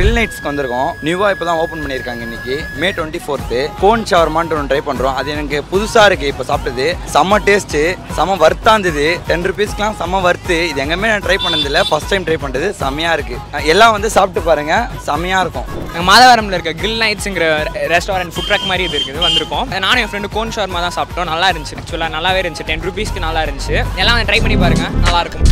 grill நைட்ஸ்க்கு வந்திருக்கோம் நியூவா இப்போ தான் ஓப்பன் பண்ணியிருக்காங்க இன்னைக்கு மே டுவெண்ட்டி ஃபோர்த்து கோன் ஷவர்மான்ட்டு ஒன்று ட்ரை பண்ணுறோம் அது எனக்கு புதுசாக இருக்குது இப்போ சாப்பிட்டது செம்ம டேஸ்ட்டு செம்ம வர்த்தா இருந்தது டென் ருபீஸ்க்குலாம் செம்ம வர்த்து இது எங்கேயுமே நான் ட்ரை பண்ணதில்லை ஃபர்ஸ்ட் டைம் ட்ரை பண்ணுறது செம்மையாக இருக்குது எல்லாம் வந்து சாப்பிட்டு பாருங்க செம்மையாக இருக்கும் நாங்கள் மாதவரமில் இருக்க கில் நைட்ஸுங்கிற ரெஸ்டாரண்ட் ஃபுட் ட்ரக் மாதிரி இது இருக்குது வந்திருக்கோம் நானும் என் ஃப்ரெண்டு கோன் ஷவர்மா தான் சாப்பிட்டோம் நல்லா இருந்துச்சு ஆக்சுவலாக நல்லாவே இருந்துச்சு டென் ருபீஸ்க்கு நல்லா இருந்துச்சு எல்லாம் ட்ரை பண்ணி பாருங்க நல்லா இருக்கும்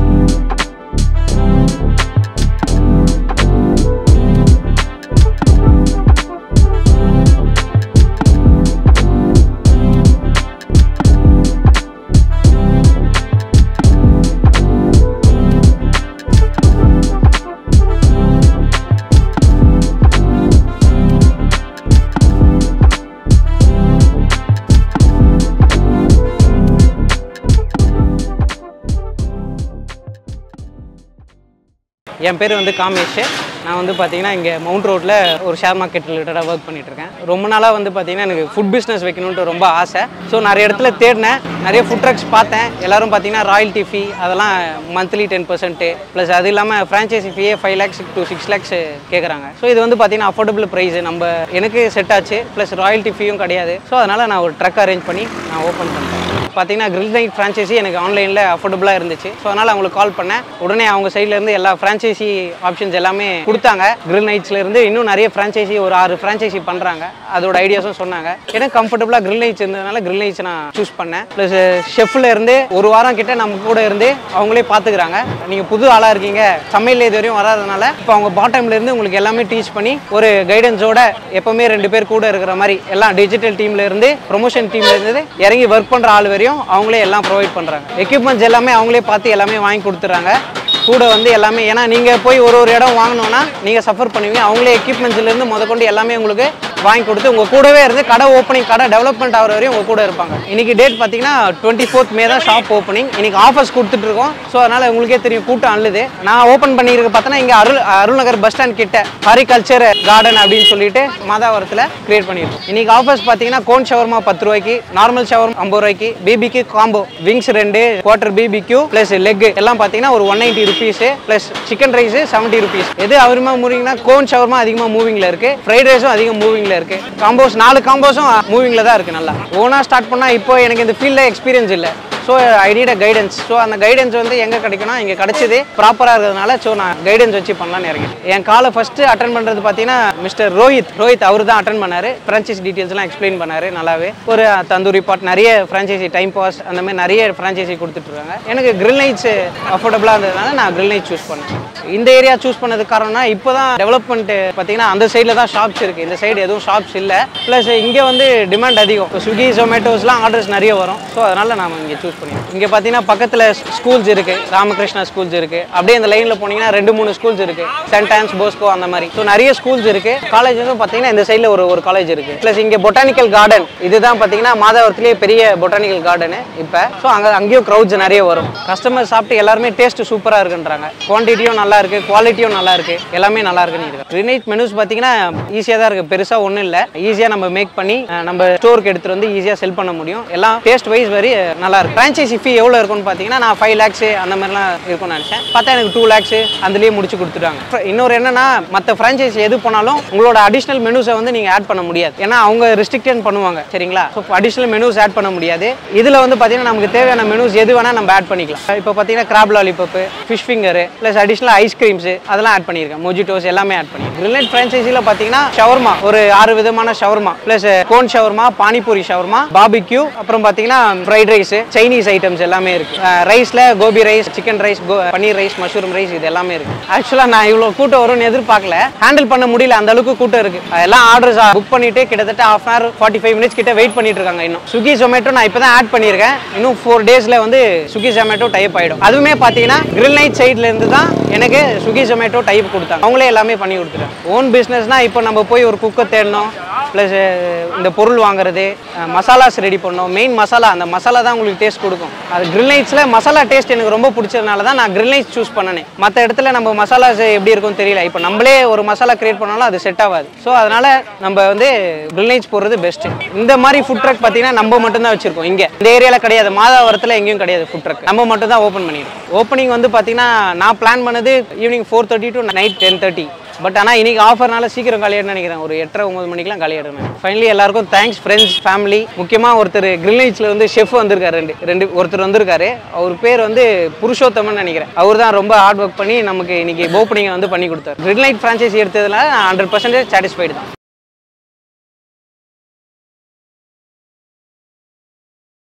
என் பேர் வந்து காமேஷ் நான் வந்து பார்த்தீங்கன்னா இங்கே மவுண்ட் ரோட்டில் ஒரு ஷேர் மார்க்கெட் ரிலேட்டடாக ஒர்க் பண்ணிட்டு இருக்கேன் ரொம்ப நாளாக வந்து பார்த்தீங்கன்னா எனக்கு ஃபுட் பிஸ்னஸ் வைக்கணுன்ட்டு ரொம்ப ஆசை ஸோ நிறைய இடத்துல தேடினேன் நிறைய ஃபுட் ட்ரக்ஸ் பார்த்தேன் எல்லாரும் பார்த்தீங்கன்னா ராயல்ட்டி ஃபீ அதெல்லாம் மந்த்லி டென் பர்சன்ட்டு ப்ளஸ் அது இல்லாமல் ஃப்ரான்ச்சைசி ஃபீயே five lakhs to six lakhs கேட்குறாங்க ஸோ இது வந்து பார்த்தீங்கன்னா அஃபோர்டபுள் ப்ரைஸ் நம்ம எனக்கு செட் ஆச்சு ப்ளஸ் ராயல்ட்டி ஃபீயும் கிடையாது ஸோ அதனால் நான் ஒரு ட்ரக் அரேஞ்ச் பண்ணி நான் ஓப்பன் பண்ணிட்டேன் பார்த்தீங்கன்னா கிரில் நைட் ஃப்ரான்ச்சைசி எனக்கு ஆன்லைனில் அஃபோர்டபுளாக இருந்துச்சு ஸோ அதனால் அவங்களுக்கு கால் பண்ணேன் உடனே அவங்க சைட்லேருந்து எல்லா ஃப்ரான்ச்சைசி ஆப்ஷன்ஸ் எல்லாமே கொடுத்தாங்க கிரில் நைட்ஸ்லேருந்து இன்னும் நிறைய ஃப்ரான்ச்சைசி ஒரு ஆறு ஃப்ரான்ச்சைசி பண்ணுறாங்க அதோட ஐடியாஸும் சொன்னாங்க எனக்கு கம்ஃபர்டபுளாக கிரில் நைட்ஸ் இருந்ததுனால கிரில் நைட்ஸ் நான் சூஸ் பண்ணேன் ப்ளஸ் ஷெஃப்ல இருந்து ஒரு வாரம் கிட்ட நம்ம கூட இருந்து அவங்களே பார்த்துக்கிறாங்க நீங்கள் புது ஆளாக இருக்கீங்க சமையல் இது வரையும் வராதனால இப்போ அவங்க பாட்டம்ல இருந்து உங்களுக்கு எல்லாமே டீச் பண்ணி ஒரு கைடன்ஸோட எப்பவுமே ரெண்டு பேர் கூட இருக்கிற மாதிரி எல்லாம் டிஜிட்டல் டீம்ல இருந்து ப்ரொமோஷன் டீம்ல இருந்து இறங்கி ஒர்க் பண்ற ஆள் வரையும் அவங்களே எல்லாம் ப்ரொவைட் பண்றாங்க எக்யூப்மெண்ட்ஸ் எல்லாமே அவங்களே பார்த்து எல்லாமே வாங்கி கொடுத்துறாங்க கூட வந்து எல்லாமே ஏன்னா நீங்க போய் ஒரு ஒரு இடம் வாங்கணும்னா நீங்க சஃபர் பண்ணுவீங்க அவங்களே எக்யூப்மெண்ட்ஸ்ல இருந்து முதற்கொண்டு எல்லாமே உங்களுக்கு வாங்கி கொடுத்து உங்க கூடவே இருந்து கடை ஓப்பனிங் கடை டெவலப்மெண்ட் ஆகிற வரையும் உங்க கூட இருப்பாங்க இன்னைக்கு டேட் பார்த்தீங்கன்னா டுவெண்ட்டி ஃபோர்த் மே தான் ஷாப் ஓப்பனிங் இன்னைக்கு ஆஃபர்ஸ் கொடுத்துட்டு இருக்கோம் ஸோ அதனால உங்களுக்கே தெரியும் கூட்டம் அள்ளுது நான் ஓப்பன் பண்ணியிருக்க பார்த்தோன்னா இங்கே அருள் அருள்நகர் பஸ் ஸ்டாண்ட் கிட்ட ஹாரிகல்ச்சர் கார்டன் அப்படின்னு சொல்லிட்டு மாதாவரத்தில் கிரியேட் பண்ணியிருக்கோம் இன்னைக்கு ஆஃபர்ஸ் பார்த்தீங்கன்னா கோன் ஷவர்மா பத்து ரூபாய்க்கு நார்மல் ஷவர்மா ஐம்பது ரூபாய்க்கு பிபிக்கு காம்போ விங்ஸ் ரெண்டு குவார்டர் பிபிக்யூ ப்ளஸ் லெக் எல்லாம் பார்த்தீங்கன்னா ஒரு one ninety rupees plus chicken rice seventy rupees எது அவருமா மூவிங்னா கோன் ஷவர்மா அதிகமாக மூவிங்கில் இருக்கு ஃப்ரைட் ரைஸும் அதிகம் மூவிங்கில் இருக்கு காம்போஸ் நாலு காம்போஸும் மூவிங்கில் தான் இருக்கு நல்லா ஓனாக ஸ்டார்ட் பண்ணால் இப்போ எனக்கு இந்த ஃபீல்டில் எக்ஸ்பீரியன்ஸ் இல்லை so I need a guidance so அந்த கைடன்ஸ் வந்து எங்கே கிடைக்கும்னா இங்கே கிடைச்சது ப்ராப்பராக இருக்கிறதுனால ஸோ நான் கைடன்ஸ் வச்சு பண்ணலாம்னு இறங்கிட்டேன் என் காலை ஃபஸ்ட்டு அட்டன் பண்ணுறது பார்த்தீங்கன்னா மிஸ்டர் ரோஹித் ரோஹித் அவர் தான் அட்டன் பண்ணார் ஃப்ரான்ச்சைஸ் டீட்டெயில்ஸ்லாம் எக்ஸ்பிளைன் பண்ணார் நல்லாவே ஒரு தந்தூரி பாட் நிறைய ஃப்ரான்ச்சைசி டைம் பாஸ் அந்த மாதிரி நிறைய ஃப்ரான்ச்சைசி கொடுத்துட்ருக்காங்க எனக்கு கிரில் நைட்ஸ் அஃபோர்டபுளாக இருந்ததுனால நான் கிரில் நைட் சூஸ் பண்ணேன் இந்த ஏரியா சூஸ் பண்ணதுக்கு காரணம்னா இப்போ தான் டெவலப்மெண்ட் பார்த்தீங்கன்னா அந்த சைடில் தான் ஷாப்ஸ் இருக்குது இந்த சைடு எதுவும் ஷாப்ஸ் இல்லை ப்ளஸ் இங்கே வந்து டிமாண்ட் அதிகம் இப்போ ஸ்விக்கி ஜொமேட்டோஸ்லாம் ஆர்டர்ஸ் நிறைய வரும் ஸோ அதனால் நாம் இங்கே சூஸ் பண்ணிடுவோம் இங்கே பார்த்தீங்கன்னா பக்கத்தில் ஸ்கூல்ஸ் இருக்குது ராமகிருஷ்ணா ஸ்கூல்ஸ் இருக்குது அப்படியே இந்த லைனில் போனீங்கன்னா ரெண்டு மூணு ஸ்கூல்ஸ் இருக்குது சென்ட் ஆன்ஸ் போஸ்கோ அந்த மாதிரி ஸோ நிறைய ஸ்கூல்ஸ் இருக்குது காலேஜ் வந்து பார்த்தீங்கன்னா இந்த சைடில் ஒரு ஒரு காலேஜ் இருக்குது ப்ளஸ் இங்கே பொட்டானிக்கல் கார்டன் இதுதான் பார்த்தீங்கன்னா மாதவரத்துலேயே பெரிய பொட்டானிக்கல் கார்டனு இப்போ ஸோ அங்கே அங்கேயும் க்ரௌட்ஸ் நிறைய வரும் கஸ்டமர் சாப்பிட்டு எல்லாருமே டேஸ்ட் சூப்பராக இருக்குன்றாங்க குவான்டிட்டியும் நல்லா இருக்கு குவாலிட்டியும் நல்லா இருக்கு எல்லாமே நல்லா இருக்குன்னு இருக்கு ரினைட் மெனுஸ் பார்த்தீங்கன்னா ஈஸியாக தான் இருக்கு பெருசாக ஒன்றும் இல்லை ஈஸியாக நம்ம மேக் பண்ணி அஹ், நம்ம ஸ்டோருக்கு எடுத்துட்டு வந்து ஈஸியாக செல் பண்ண முடியும் எல்லாம் டேஸ்ட் வைஸ் வரி அஹ், நல்லா இருக்கு ஃப்ரான்ச்சைசி ஃபீ எவ்வளோ இருக்கும்னு பார்த்தீங்கன்னா நான் ஃபைவ் லேக்ஸ் அந்த மாதிரிலாம் இருக்கும்னு நினச்சேன் பார்த்தா எனக்கு டூ லேக்ஸ் அதுலேயே முடிச்சு கொடுத்துட்டாங்க Fr- இன்னொரு என்னன்னா மற்ற ஃப்ரான்ச்சைசி எது போனாலும் உங்களோட அடிஷ்னல் மெனுஸை வந்து நீங்கள் ஆட் பண்ண முடியாது ஏன்னா அவங்க ரெஸ்ட்ரிக்டன் பண்ணுவாங்க சரிங்களா ஸோ அடிஷ்னல் மெனுஸ் ஆட் பண்ண முடியாது இதில் வந்து பார்த்தீங்கன்னா நமக்கு தேவையான மெனுஸ் எது வேணால் நம்ம ஆட் பண்ணிக்கலாம் இப்போ பார்த்தீங்கன்னா crab lollipop fish finger plus additional ice creams அதெல்லாம் ஆட் பண்ணியிருக்கேன் மொஜிட்டோஸ் எல்லாமே ஆட் பண்ணியிருக்கேன் ரிலேட் ஃப்ரான்ச்சைசியில் பார்த்தீங்கன்னா ஷவர்மா ஒரு ஆறு விதமான shawarma plus cone shawarma panipuri shawarma barbecue அப்புறம் பார்த்தீங்கன்னா ஃப்ரைட் ரைஸ் சைனீஸ் ஐட்டம்ஸ் எல்லாமே இருக்கு ரைஸில் gobi rice chicken rice paneer rice mushroom rice இது எல்லாமே இருக்கு ஆக்சுவலாக நான் இவ்வளோ கூட்டம் வரும்னு எதிர்பார்க்கல ஹேண்டில் பண்ண முடியல அந்த அளவுக்கு கூட்டம் இருக்கு எல்லாம் ஆர்டர்ஸ் புக் பண்ணிட்டு கிட்டத்தட்ட half an forty five minutes கிட்ட வெயிட் பண்ணிட்டு இருக்காங்க இன்னும் ஸ்விக்கி ஜொமேட்டோ நான் இப்போ தான் ஆட் பண்ணியிருக்கேன் இன்னும் ஃபோர் டேஸில் வந்து ஸ்விக்கி ஜொமேட்டோ டைப் ஆகிடும் அதுவுமே பார்த்தீங்கன்னா கிரில் நைட் சைட்ல இருந்து தான் எனக்கு ஸ்விக்கி ஜொமேட்டோ டைப் கொடுத்தாங்க அவங்களே எல்லாமே பண்ணி கொடுத்துட்டாங்க ஓன் பிஸ்னஸ்னா இப்போ நம்ம போய் ஒரு குக்கை தேடணும் ப்ளஸ் இந்த பொருள் வாங்குறது மசாலாஸ் ரெடி பண்ணணும் மெயின் மசாலா அந்த மசாலா தான் உங்களுக்கு டேஸ்ட் கொடுக்கும் அது கிரில் நைட்ஸில் மசாலா டேஸ்ட் எனக்கு ரொம்ப பிடிச்சதுனால தான் நான் கிரில் நைட்ஸ் சூஸ் பண்ணனேன் மற்ற இடத்துல நம்ம மசாலாஸ் எப்படி இருக்கும்னு தெரியல இப்போ நம்மளே ஒரு மசாலா கிரியேட் பண்ணாலும் அது செட் ஆகாது ஸோ அதனால நம்ம வந்து கிரில் நைட்ஸ் போடுறது பெஸ்ட் இந்த மாதிரி ஃபுட் ட்ரக் பார்த்தீங்கன்னா நம்ம மட்டும் தான் வச்சிருக்கோம் இங்கே இந்த ஏரியாவில் கிடையாது மாதாவரத்தில் எங்கேயும் கிடையாது ஃபுட் ட்ரக் நம்ம மட்டும் தான் ஓப்பன் பண்ணியிருக்கோம் ஓப்பனிங் வந்து பார்த்தீங்கன்னா நான் பிளான் பண்ணது evening four thirty to night ten thirty but ஆனால் இன்னைக்கு ஆஃபர்னால சீக்கிரம் காலியாடுன்னு நினைக்கிறேன் ஒரு எட்டரை ஒன்பது மணிக்கெலாம் காலியாடுறேன் ஃபைனலி எல்லாருக்கும் தேங்க்ஸ் ஃப்ரெண்ட்ஸ் ஃபேமிலி முக்கியமாக ஒருத்தர் கிரில் நைட்ஸில் வந்து ஷெஃப் வந்திருக்காரு ரெண்டு ரெண்டு ஒருத்தர் வந்திருக்காரு அவர் பேர் வந்து புருஷோத்தமன் நினைக்கிறேன் அவர் தான் ரொம்ப ஹார்ட் ஒர்க் பண்ணி நமக்கு இன்னைக்கு ஓப்பனிங்கை வந்து பண்ணி கொடுத்தாரு கிரில் நைட் ஃப்ரான்ச்சைசி எடுத்ததுல ஹண்ட்ரட் பர்சன்டேஜ் சாட்டிஸ்ஃபைடு தான்